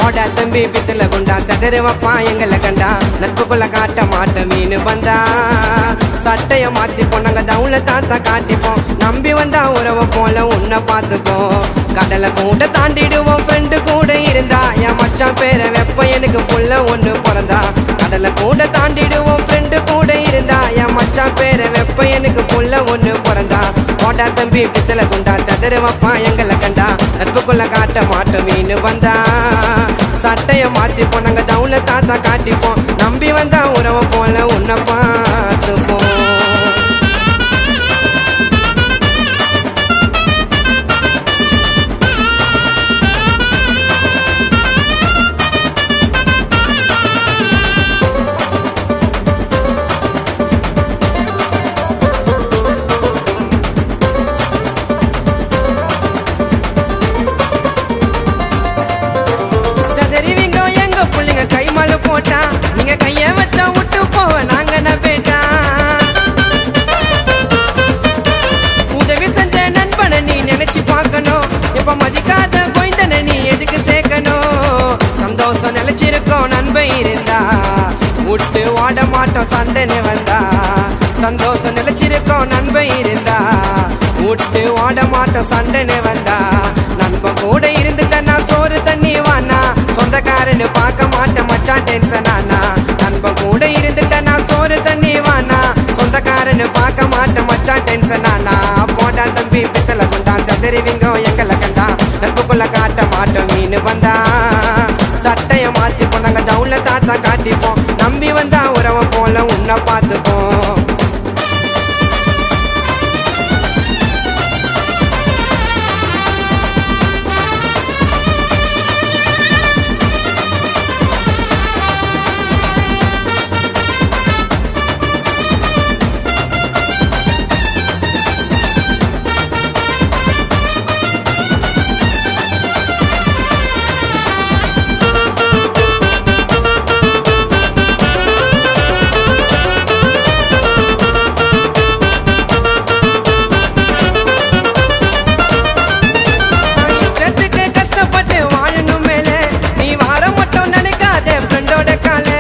போடா தம்பி பித்தல குண்டா சதறு வைப்பான் எங்களை கண்டா நட்புக்குள்ள காட்ட மாட்டோம் மீன் வந்தா சட்டைய மாத்தி போனாங்க தவுல தாத்தா காட்டிப்போம் நம்பி வந்தா உறவை போல உன்னை பார்த்துப்போம் கடலை கூட தாண்டிடுவோம் ஃப்ரெண்டு கூட இருந்தா என் மச்சான் பேரை வெப்ப எனக்கு புள்ள ஒண்ணு பிறந்தா கடலை கூட தாண்டிடுவோம் ஃப்ரெண்டு கூட இருந்தா என் மச்சான் பேரை வெப்ப எனக்கு புள்ள ஒண்ணு பிறந்தா போட்டா தம்பி பித்தல குண்டா சதுர வைப்பான் எங்களை கண்டா நட்புக்குள்ள காட்ட மாட்டோம் மீன் வந்தா சட்டைய மாத்தி போனாங்க தவுல தாத்தா காட்டிப்போம் நம்பி வந்தா உறவை போல உன்னை பார்த்துப்போம் சதறிவிங்க எங்க புள்ளைங்க கை மேல போட்டா நீங்க கைய வச்சா விட்டு போவ நாங்க நம்பேட்டா உதவி செஞ்ச நண்பனை நீ நினைச்சு பார்க்கணும் இப்ப மதிக்காத கொய்ந்தனை நீ எதுக்கு சேர்க்கணும் சந்தோஷம் நிலைச்சிருக்கோம் நண்பன் இருந்தா விட்டு ஓட மாட்டோம் சண்டைன்னு வந்தா சந்தோஷம் நிலைச்சிருக்கோம் நண்பன் இருந்தா விட்டு ஓட மாட்டோம் சண்டைன்னு வந்தா நண்பன் கூட இருந்துட்டா சோறு தண்ணி வானா சொந்தக்காரன்னு பார்க்க மாட்டேன் மச்சான் டென்ஷன் ஆனா நண்பன் கூட இருந்துட்டா சோறு தண்ணி வானா சொந்தக்காரன்னு பார்க்க மாட்டேன் மச்சான் டென்ஷன் ஆனா போட்டா தம்பி பித்தல கொண்டான் சதறிவிங்க எங்களை கண்டா நட்புக்குள்ள காட்ட மாட்டோம் மீன் வந்தா சட்டைய மாத்தி போனாங்க தவுல தாத்தா காட்டிப்போம் நம்பி வந்தா உறவை போல உன்னை பார்த்துப்போம் இஷ்டத்துக்கு கஷ்டப்பட்டு வாழணும் மேலே நீ வார மட்டும் நினைக்காத ஃப்ரெண்டோட காலே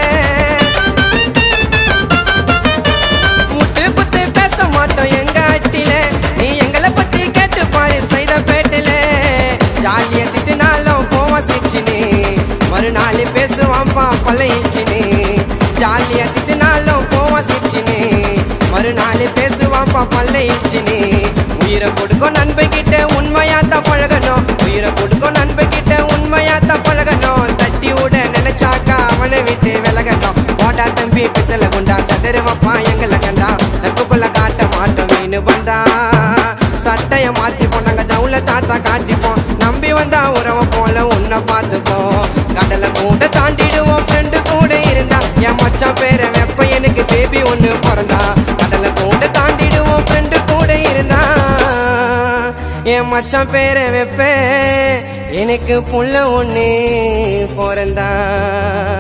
முட்டு குத்து பேச மாட்டோம் எங்க அட்டில நீ எங்களை பத்தி கேட்டு பாரு சைத பேட்டில ஜாலியா திட்டுனாலும் கோவம் சிரிச்சினே மறுநாள் பேசுவான்ப்பா பழையிச்சினே ஜாலியா திட்டுனாலும் கோவம் சிரிச்சினே மறுநாள் பேசுவான்ப்பா பழையிச்சினே உயிரை கொடுக்கும் நண்பன் கிட்ட உண்மையா தான் பழகணும் உயிரை கொடுக்கும் நண்பன் கிட்ட உண்மையா தான் பழகணும் தட்டி விட நினைச்சாக்கா அவனை விட்டு விலகட்டும் போட்டா தம்பி பித்தல குண்டா சதுர வைப்பான் எங்களை கண்டா நட்புக்குள்ள காட்ட மாட்டோம் மீன் வந்தா சட்டைய மாத்தி போனாங்க தவுல தாத்தா காட்டிப்போம் நம்பி வந்தா உறவை போல உன்னை பார்த்துப்போம் கடலை கூட தாண்டிடுவோம் ஃப்ரெண்டு கூட இருந்தா என் மச்சான் பேரை வெப்ப எனக்கு பேபி ஒண்ணு பிறந்தா கடலை கூட தாண்டிடுவோம் ஃப்ரெண்டு கூட இருந்தா என் மச்சான் பேரை வைப்பேன் எனக்கு புள்ள ஒண்ணு பிறந்தா